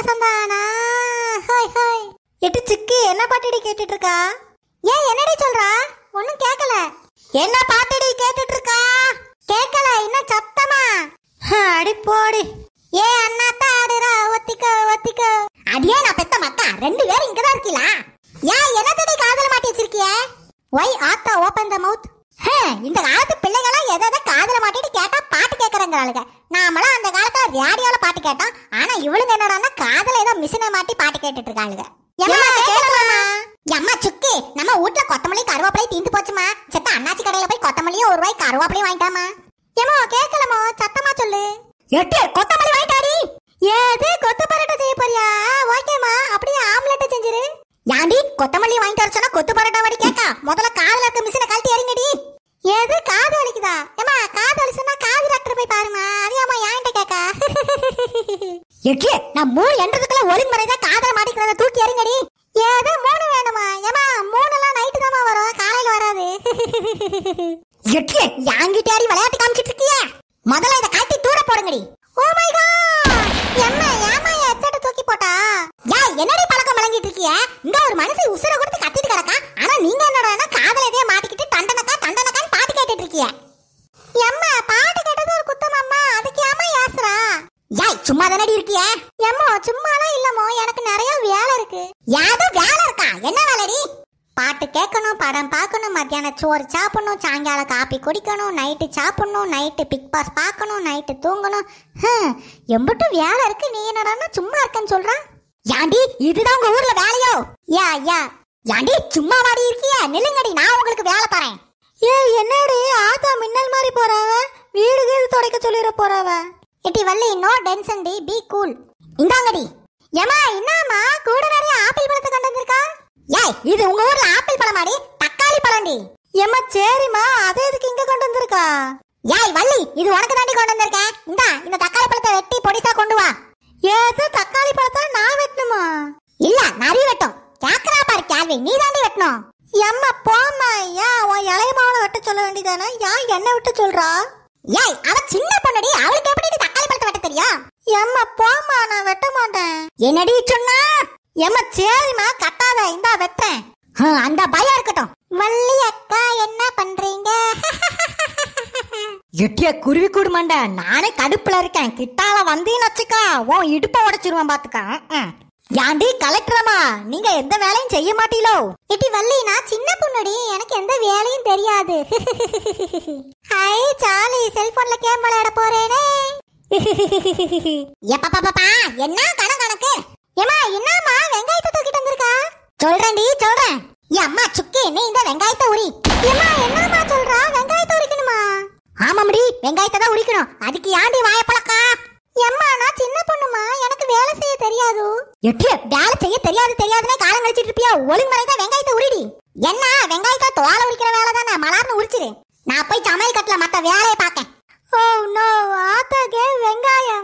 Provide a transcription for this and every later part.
மாசம் தானா ஹோய் ஹோய் எட்டு சிக்கு என்ன பாட்டடி கேட்டுட்டு இருக்கா ஏன் என்னடி சொல்றா ஒண்ணும் கேட்கல என்ன பாட்டடி கேட்டுட்டு இருக்கா கேட்கல இன்னும் சத்தமா அடி போடி ஏ அண்ணாத்தா ஆடுறா ஒத்திக்க ஒத்திக்க அடியே நான் பெத்த மக்கா ரெண்டு பேரும் இங்கதான் இருக்கீங்களா ஏன் என்னத்தடி காதல மாட்டி வச்சிருக்கிய ஒய் ஆத்தா ஓபன் த மவுத் இந்த காலத்து பிள்ளைகளாம் எதை எதை காதல மாட்டிட்டு கேட்டா பாட்டு கேட்கறங்கிறாளுங்க நாமெல்லாம் அந்த காலத்துல ரேடியோல பாட்டு கேட்டோம் ஆனா இவளுங்க என்னடான்னா காதல ஏதோ மிஷினை மாட்டி பாட்டு கேட்டுட்டு இருக்காளுங்க எம்மா, கேட்கலாமா? எம்மா சுக்கி நம்ம வீட்ல கொத்தமல்லி கருவேப்பிலை தீந்து போச்சுமா செத்த அண்ணாச்சி கடையில போய் கொத்தமல்லியும் ஒரு ரூபாய் கருவேப்பிலையும் வாங்கிட்டாமா ஏமா கேட்கலாமோ சத்தமா சொல்லு எட்டு கொத்தமல்லி வாங்கிட்டாடி ஏது கொத்து பரோட்டா செய்ய போறியா ஓகேமா அப்படியே ஆம்லெட் செஞ்சிரு யாண்டி கொத்தமல்லி வாங்கிட்டு வர சொன்னா கொத்து பரோட்டா வடி கேக்கா முதல்ல காதுல இருக்க மிஷினை கழட்டி எறிங்கடி ஏது காது வலிக்குதா ஏமா காது வலிச்சுன்னா காது டாக்டர் போய் பாருமா அதையாமா என்கிட்ட கேக்கா எட்லே நான் மூணு என்றதுக்குள்ள ஒரு முறை தான் காதல மாட்டிக்கிறத தூக்கி எறிங்கடி ஏதோ மூணு வேணுமா ஏமா மூணு எல்லாம் நைட்டு தாமா வரும் காலையில வராது எட்லே யாங்கிட்டாடி விளையாட்டு காமிச்சிட்டு இருக்கிய முதல்ல இத கழட்டி தூர போடுங்கடி ஓ மை காட் எம்மா ஏமா ஹெட்செட் தூக்கி போட்டா யா என்னடி பழக்கம் விளங்கிட்டு இருக்கிய இங்க ஒரு மனுஷன் உசுர கொடுத்து கத்திட்டு கிடக்கா ஆனா நீங்க என்னடா காதல இதே மாட்டிக்கிட்டு தண்டனக்கா தண்டனக்கான்னு பாட்டு கேட்டுட்டு இருக்கிய எம்மா பாட்டு கேட்டது ஒரு குத்தம் அம்மா அதுக்கு ஏமா யாசுறா யாய் சும்மா தானடி இருக்கிய எம்மோ சும்மாலாம் இல்லமோ எனக்கு நிறைய வேலை இருக்கு யாதோ வேலை இருக்கா என்ன வேலைடி பாட்டு கேட்கணும் படம் பார்க்கணும் மத்தியானம் சோறு சாப்பிடணும் சாயங்காலம் காப்பி குடிக்கணும் நைட்டு சாப்பிடணும் நைட்டு பிக் பாஸ் பார்க்கணும் நைட்டு தூங்கணும் ஹம், எம்புட்டு வேலை இருக்கு நீ என்னடான்னா சும்மா இருக்கேன்னு சொல்றான் யாண்டி இதுதான் உங்க ஊர்ல வேலையோ யா யா யாண்டி சும்மா வாடி இருக்கிய நில்லுங்கடி நான் உங்களுக்கு வேலை தரேன் ஏ என்னடி ஆத்தா மின்னல் மாதிரி போறாவ வீடு கீது துடைக்க சொல்லிட போறாவ இட்டி வள்ளி நோ டென்ஷன் டி பி கூல் இந்தாங்கடி ஏமா என்னம்மா கூட நிறைய ஆப்பிள் பழத்தை கொண்டு வந்திருக்கா ஏய் இது உங்க ஊர்ல ஆப்பிள் பழமாடி தக்காளி பழம்டி ஏமா சரிம்மா அதை எதுக்கு இங்க கொண்டு வந்திருக்கா ஏய் வள்ளி இது உனக்கு தாண்டி கொண்டு வந்திருக்கேன் இந்தா இந்த தக்காளி பழத்தை வெட்டி பொடிசா கொண்டு வா ஏது தக்காளி பழத்தை நான் வெட்டணுமா இல்ல நிறைய வெட்டும் கேக்குறா பாரு கேள்வி நீ தாண்டி வெட்டணும் எம்மா போம்மா ஏன் உன் இளைய மாவளை வெட்ட சொல்ல வேண்டியதானே ஏன் என்ன விட்டு சொல்றா ஏய் அவ சின்ன பொண்ணுடி அவளுக்கு எப்படி தக்காளி பழத்தை வெட்ட தெரியும் எம்மா போம்மா நான் வெட்ட மாட்டேன் என்னடி சொன்னா எம்மா சரிம்மா கட்டாத இந்தா வெட்டேன் அந்த பயம் இருக்கட்டும் வள்ளி அக்கா என்ன பண்றீங்க எட்டிய குருவி கூடு மண்ட நானே கடுப்புல இருக்கேன் கிட்டால வந்தீன்னு வச்சுக்கா உன் இடுப்ப உடைச்சிருவேன் பாத்துக்க ம். ஏன்டி கலெக்டரமா நீங்க எந்த வேலையும் செய்ய மாட்டீங்களோ இட்டி வள்ளி நான் சின்ன பொண்ணுடி எனக்கு எந்த வேலையும் தெரியாது ஹை சாலி செல்போன்ல கேம் விளையாட போறேனே எப்பப்பப்பா என்ன கணக்கு கணக்கு ஏமா என்னம்மா வெங்காயத்தை தூக்கிட்டு வந்திருக்கா சொல்றேன்டி சொல்றேன் ஏ அம்மா சுக்கி நீ இந்த வெங்காயத்தை உரி ஏமா என்னம்மா சொல்றா வெங்காயத்தை உரிக்கணுமா ஆமாம்டி வெங்காயத்தை தான் உரிக்கணும் அதுக்கு ஏன்டி வாய பழக்கா எம்மா நான் சின்ன பொண்ணுமா எனக்கு வேலை செய்ய தெரியாது எட்டிய வேலை செய்ய தெரியாது தெரியாதுனே காலம் கழிச்சிட்டு இருப்பியா ஒழுங்கு மலை தான் வெங்காயத்தை உரிடி என்ன வெங்காயத்தை தோலை உரிக்கிற வேலை தானே மலார்னு உரிச்சிரு நான் போய் சமையல் கட்டுல மத்த வேலையை பார்க்கேன் ஓ நோ ஆத்தாக்கே வெங்காயம்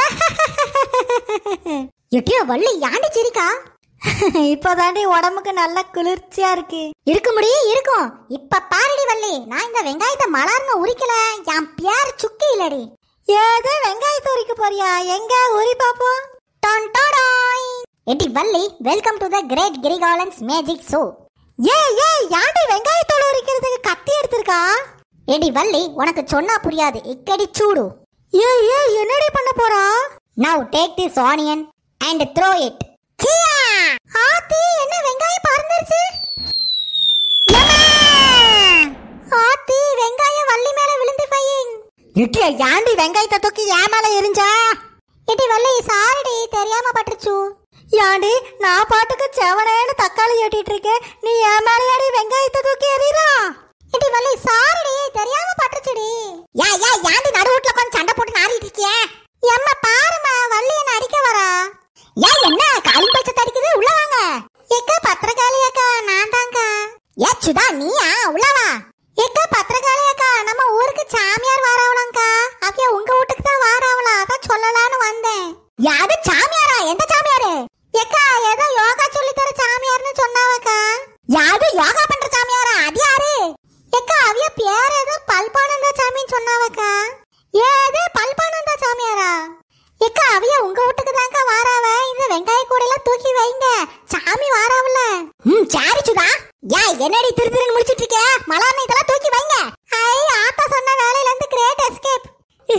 எட்டியோ வள்ளி யாண்டி சிரிக்கா இப்பதாண்டி உடம்புக்கு நல்ல குளிர்ச்சியா இருக்கு இருக்க முடியும் இருக்கும் இப்ப பாருடி வள்ளி நான் இந்த வெங்காயத்தை மலர்னு உரிக்கல என் பேர் சுக்கி இல்லடி ஏதோ வெங்காயத்தை உரிக்க போறியா எங்க உரி பாப்போம் டான் டாடாய் எட்டி Valli welcome to the great Kirikalan's magic show ஏ ஏ யாண்டி வெங்காயத்தோட உரிக்கிறதுக்கு கத்தி எடுத்திருக்கா எடி வள்ளி உனக்கு சொன்னா புரியாது இக்கடி சூடு ஏ ஏ என்னடி பண்ண போறா now take this onion and throw it ஆத்தி என்ன வெங்காயம் பறந்துருச்சு ஆத்தி வெங்காயம் வள்ளி மேல விழுந்து பையன் எட்டிய யாண்டி வெங்காயத்தை தூக்கி ஏன் மேல எரிஞ்சா எடி வள்ளி சாரிடி தெரியாம பட்டுருச்சு யாண்டி நான் பாட்டுக்கு செவனேன்னு தக்காளி ஏட்டிட்டு இருக்கேன் நீ என் மேலையாடி வெங்காயத்தை தூக்கி எறிறா எடி வள்ளி சாரிடி தெரியாம பட்டுருச்சுடி யா யா யாண்டி நடு வீட்ல கொஞ்சம் சண்டை போட்டு நாடிட்டு இருக்கியே எம்மா பாருமா வள்ளி என்ன அடிக்க வரா யா என்ன காலிங் பச்சை தடிக்குது உள்ள வாங்க எக்கா பத்திரகாளி அக்கா நான் தான்க்கா ஏ சுதா நீயா உள்ள வா எக்கா பத்திரகாளி அக்கா நம்ம ஊருக்கு சாமியார் வாராவலாம்க்கா அப்பியா உங்க வீட்டுக்கு தான் வாராவலாம் அதான் சொல்லலாம்னு வந்தேன் யாரு சாமியாரா எந்த சாமியாரு எக்கா ஏதோ யோகா சொல்லி தர சாமியார்னு சொன்னாவக்கா யாரு யோகா பண்ற சாமியாரா அது யாரு எக்கா அவிய பேர் ஏதோ பல்பானந்த சாமின்னு சொன்னாவக்கா ஏதோ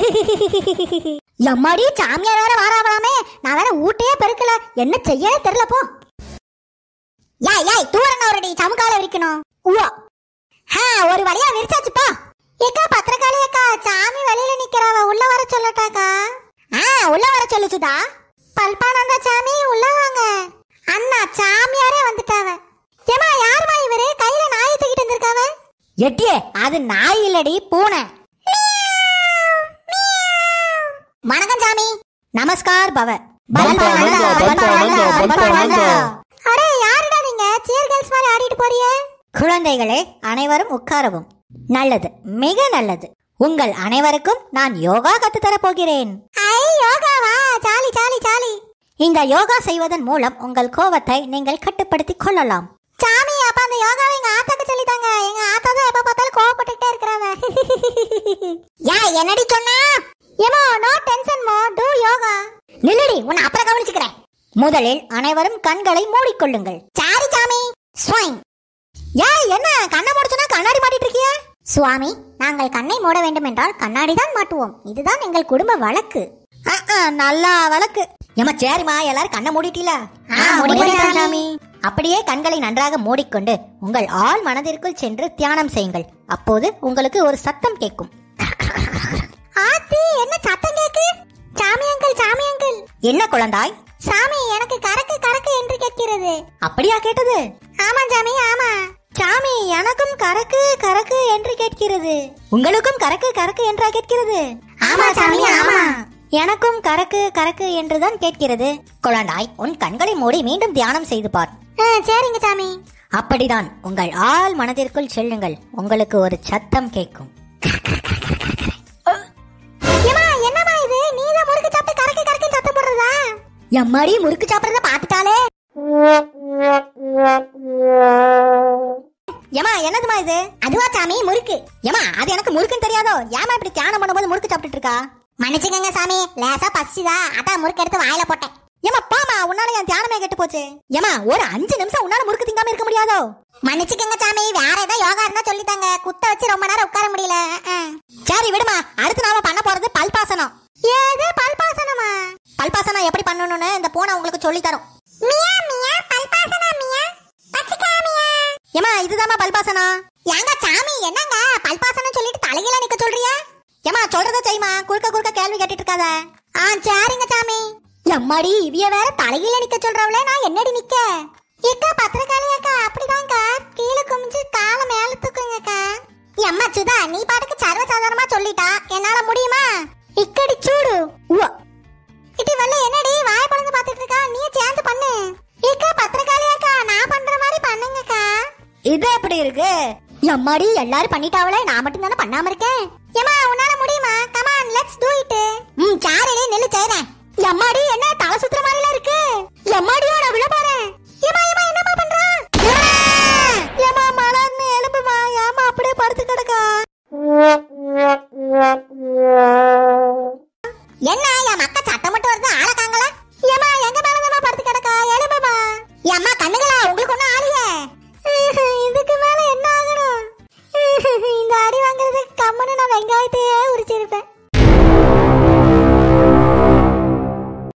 எம்மாடி சாமியார் வேற வாராவலாமே நான் வேற ஊட்டையே பெருக்கல என்ன செய்யவே தெரியல போ யாய் யாய் தூரன ஒருடி சமுக்கால விரிக்கணும் உவா ஹா ஒரு வழியா விரிச்சாச்சுப்பா ஏக்கா பத்திரக்காளி அக்கா சாமி வெளியில நிக்கிறவ உள்ள வர சொல்லட்டாக்கா ஆ உள்ள வர சொல்லுச்சுதா பல்பானந்த சாமி உள்ள வாங்க அண்ணா சாமியாரே வந்துட்டாவ ஏமா யாருமா இவரு கையில நாயை தூக்கிட்டு வந்திருக்காவ எட்டியே அது நாய் இல்லடி பூனை வணக்கம் சாமி நமஸ்கார் பவ பல்பா நந்தா, பல்பா நந்தா, பல்பா நந்தா. அடே யாருடா நீங்க சியர் கேர்ள்ஸ் மாதிரி ஆடிட்டு போறீங்க குழந்தைகளே அனைவரும் உட்காரவும் நல்லது மிக நல்லது உங்கள் அனைவருக்கும் நான் யோகா கற்றுத்தரப் போகிறேன் ஐ யோகாவா ஜாலி ஜாலி ஜாலி இந்த யோகா செய்வதன் மூலம் உங்கள் கோபத்தை நீங்கள் கட்டுப்படுத்திக் கொள்ளலாம் சாமி அப்ப அந்த யோகாவை எங்க ஆத்தாக்கு சொல்லித்தாங்க எங்க ஆத்தா தான் எப்ப பார்த்தாலும் கோவப்பட்டுட்டே இருக்கிறாங்க யா என்னடி சொன்னா ஏமோ நோ டென்ஷன் மோ டு யோகா நில்லடி உன்னை அப்புறம் கவனிச்சுக்கிறேன் முதலில் அனைவரும் கண்களை மூடிக்கொள்ளுங்கள் சாரி சாமி ஸ்வைங் ஏய் என்ன கண்ணை முடிச்சுனா கண்ணாடி மாட்டிட்டு இருக்கிய சுவாமி நாங்கள் கண்ணை மூட வேண்டும் என்றால் கண்ணாடி தான் மாட்டுவோம் இதுதான் எங்கள் குடும்ப வழக்கு நல்லா வழக்கு ஏமா சரிம்மா எல்லாரும் கண்ணை மூடிட்டீல ஆ, மூடிட்டேன் சாமி. அப்படியே கண்களை நன்றாக மூடிக்கொண்டு உங்கள் ஆள் மனதிற்குள் சென்று தியானம் செய்யுங்கள் அப்போது உங்களுக்கு ஒரு சத்தம் கேட்கும் ஆத்தி என்ன சத்தம் கேக்கு சாமி அங்கிள் சாமி அங்கிள் என்ன குழந்தாய் சாமி எனக்கு கறக்கு கறக்கு என்று கேட்கிறது அப்படியா கேட்டது ஆமா சாமி ஆமா சாமி எனக்கும் கறக்கு கறக்கு என்று கேட்கிறது உங்களுக்கும் கறக்கு கறக்கு என்றா கேட்கிறது ஆமா சாமி, ஆமா. எனக்கும் கறக்கு கறக்கு என்றுதான் கேட்கிறது குழந்தாய் உன் கண்களை மூடி மீண்டும் தியானம் செய்து பார் ஆ, சரிங்க சாமி அப்படிதான் உங்கள் ஆள் மனதிற்குள் செல்லுங்கள் உங்களுக்கு ஒரு சத்தம் கேட்கும் ஏமா என்னமா இது நீதான் முறுக்கு சாப்பிட்டு கறக்கு கறக்கு சத்தம் போடுறதா எம்மாடி முறுக்கு சாப்பிடுறத பாத்துட்டாலே ஏமா என்னதுமா இது அதுவா சாமி முறுக்கு ஏமா அது எனக்கு முறுக்குன்னு தெரியாதோ ஏமா இப்படி தியானம் பண்ணும்போது முறுக்கு சாப்பிட்டுட்டு இருக்கா மன்னிச்சுக்கங்க சாமி லேசா பசிச்சுதா அதான் முறுக்கு எடுத்து வாயில போட்டேன் ஏமா பாமா உன்னால என் தியானமே கெட்டு போச்சு ஏமா ஒரு அஞ்சு நிமிஷம் உன்னால முறுக்கு திங்காம இருக்க முடியாதோ மன்னிச்சுக்கங்க சாமி வேற ஏதோ யோகா இருந்தா சொல்லித்தாங்க குத்த வச்சு ரொம்ப நேரம் உட்கார முடியல அஹ். சரி விடுமா அடுத்து நாம பண்ண போறது பல்பாசனம் ஏது பல்பாசனமா பல்பாசனம் எப்படி பண்ணணும்னு இந்த பூனை உங்களுக்கு சொல்லி தரும் மியா மியா பல்பாசனா மியா பச்சிக்கா மியா ஏமா இதுதாம்மா பல்பாசனம் ஏங்க சாமி என்னங்க பல்பாசனம் சொல்லிட்டு தலையில நிக்க சொல்றியா ஏமா சொல்றத செய்யுமா குறுக்க குறுக்க கேள்வி கேட்டுட்டு இருக்காத ஆ சரிங்க சாமி எம்மாடி இவிய வேற தலையில நிக்க சொல்றவளே நான் என்னடி நிக்க ஏக்கா பத்திரக்காளி அக்கா அப்படிதான்க்கா கீழே குமிஞ்சு காலை மேல தூக்குங்கக்கா எம்மா சுதா நீ பாட்டுக்கு சர்வசாதாரணமா சொல்லிட்டா என்னால முடியுமா இக்கடி சூடு உவா. இட்டி வல்ல என்னடி வாய் பழந்து பாத்துட்டு இருக்கா நீ சேர்ந்து பண்ணு ஏக்கா பத்திரக்காளி அக்கா நான் பண்ற மாதிரி பண்ணுங்கக்கா இது எப்படி இருக்கு எம்மாடி எல்லாரும் பண்ணிட்டாவளே நான் மட்டும் தானே பண்ணாம இருக்கேன் ஏமா உன்னால முடியுமா கமான் லெட்ஸ் டு இட் ம் சாரிலே நெல்லு செய்றேன் எம்மாடி என்ன தலை சுத்துற மாதிரில இருக்கு எம்மாடியோ நான் விழ போறேன் ஏமா ஏமா என்னமா பண்றா ஏமா மலர்னு எலும்புமா ஏமா அப்படியே படுத்து கிடக்கா என்ன